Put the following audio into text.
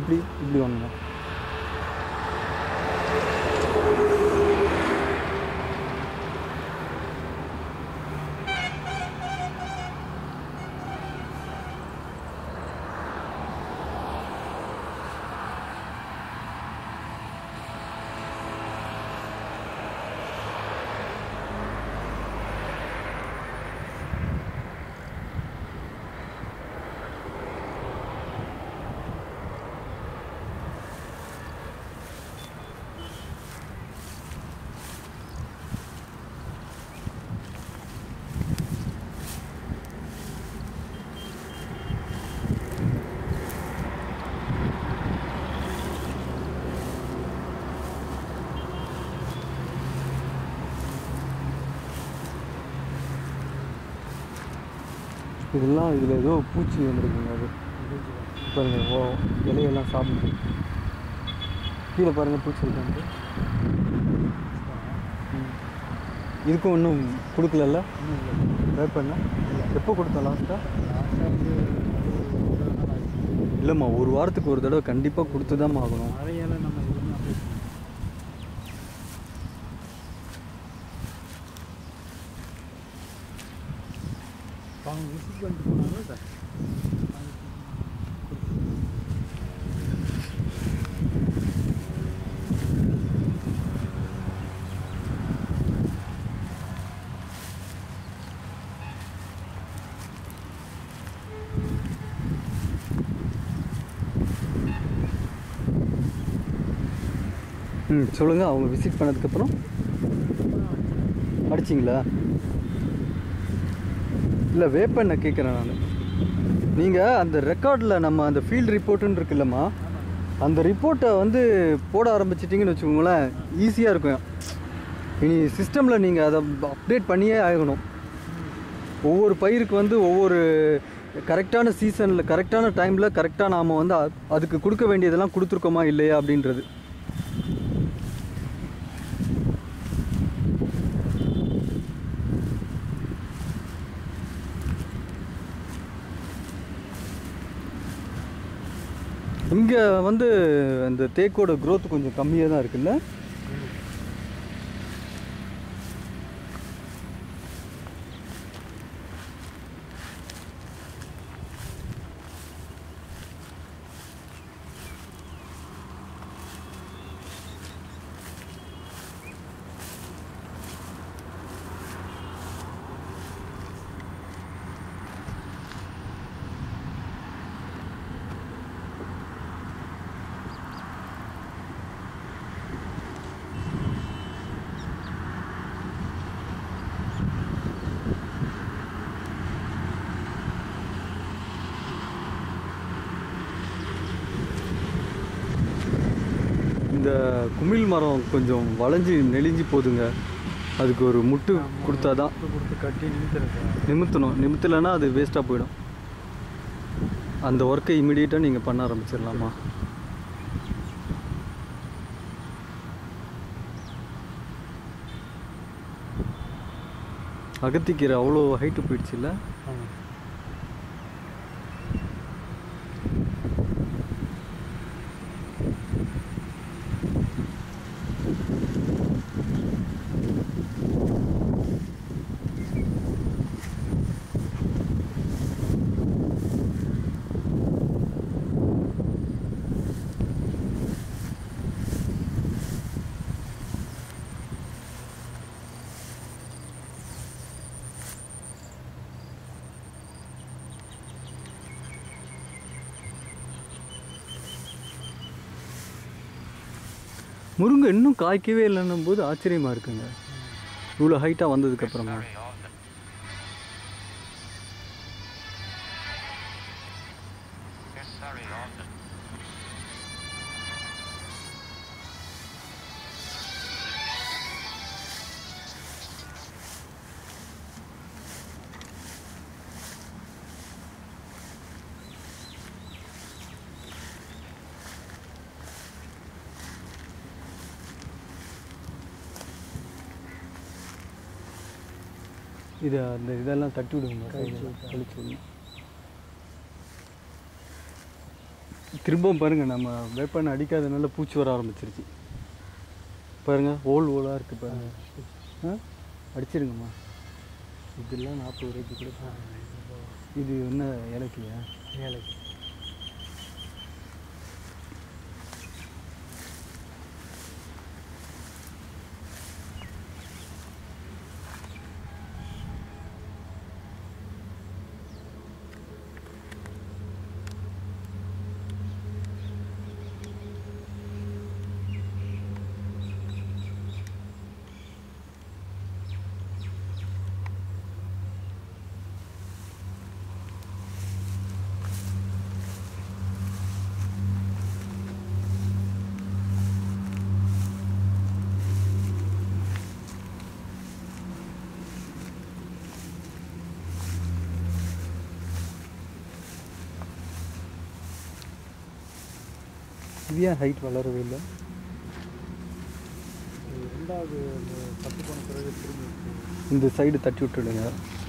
இப்படி இப்படி ஒன்றுங்க இதெல்லாம் இதில் ஏதோ பூச்சி வந்துருக்குங்க அது பாருங்க ஓ இலையெல்லாம் சாப்பிடுது கீழே பாருங்கள் பூச்சி இருக்காங்க இதுக்கும் இன்னும் கொடுக்கலல்ல வேப்பண்ண எப்போ கொடுத்தோம் லாஸ்ட்டாக இல்லைம்மா ஒரு வாரத்துக்கு ஒரு தடவை கண்டிப்பாக கொடுத்து தான் ஆகணும் அறையால நம்ம எதுவுமே அப்படியே அவங்க விசிட் பண்ணிட்டு போனாங்களா சார் ம் சொல்லுங்கள் அவங்க விசிட் பண்ணதுக்கப்புறம் அடிச்சிங்களா இல்லை வேப்பெண்ணெய் கேட்குறேன் நான் நீங்கள் அந்த ரெக்கார்டில் நம்ம அந்த ஃபீல்ட் ரிப்போர்ட்டுன்னு இருக்குல்லம்மா அந்த ரிப்போர்ட்டை வந்து போட ஆரம்பிச்சிட்டிங்கன்னு வச்சுக்கோங்களேன் ஈஸியாக இருக்கும் இனி சிஸ்டமில் நீங்கள் அதை அப்டேட் பண்ணியே ஆகணும் ஒவ்வொரு பயிருக்கு வந்து ஒவ்வொரு கரெக்டான சீசனில் கரெக்டான டைமில் கரெக்டாக நாம் வந்து அ- அதுக்கு கொடுக்க வேண்டியதெல்லாம் கொடுத்துருக்கோமா இல்லையா அப்படின்றது இங்கே வந்து அந்த தேக்கோட growth கொஞ்சம் கம்மியாக தான் இருக்குல்ல இந்த குமிழ் மரம் கொஞ்சம் வளைஞ்சி நெளிஞ்சு போகுதுங்க அதுக்கு ஒரு முட்டு கொடுத்தா தான் கொடுத்து கொடுத்து கட்டி நிறுத்துறேன் சார் நிமித்தணும் நிமித்தலைன்னா அது வேஸ்ட்டாக போயிடும் அந்த ஒர்க்கை இமிடியேட்டாக நீங்கள் பண்ண ஆரம்பிச்சிடலாமா அகத்திக்கீரை அவ்வளோ ஹைட்டு போயிடுச்சுல்ல ஆமாம் முருங்கை இன்னும் காய்க்கவே இல்லைன்னும் போது ஆச்சரியமாக இருக்குங்க இவ்வளோ ஹைட்டாக வந்ததுக்கப்புறமா Very often. Yes, very often. இதை அந்த இதெல்லாம் தட்டி விடுங்க கழிச்சு விட்டா. கழிச்சு விடுங்க திரும்ப பாருங்க நம்ம வேப்பெண்ணெய் அடிக்காதனால பூச்சி வர ஆரம்பிச்சிருச்சு பாருங்க ஓல் ஓலாக இருக்கு பாருங்க ஆ அடிச்சிருங்கம்மா இதெல்லாம் நாற்பது ரூபாய்க்கு கூட இது என்ன ஏலக்கியா ஏழைக்கு இது ஏன் ஹைட் வளரவே இல்லை இது ரெண்டாவது அந்த பத்து போன பிறகு திரும்பி இந்த சைடு தட்டி விட்டுடுங்க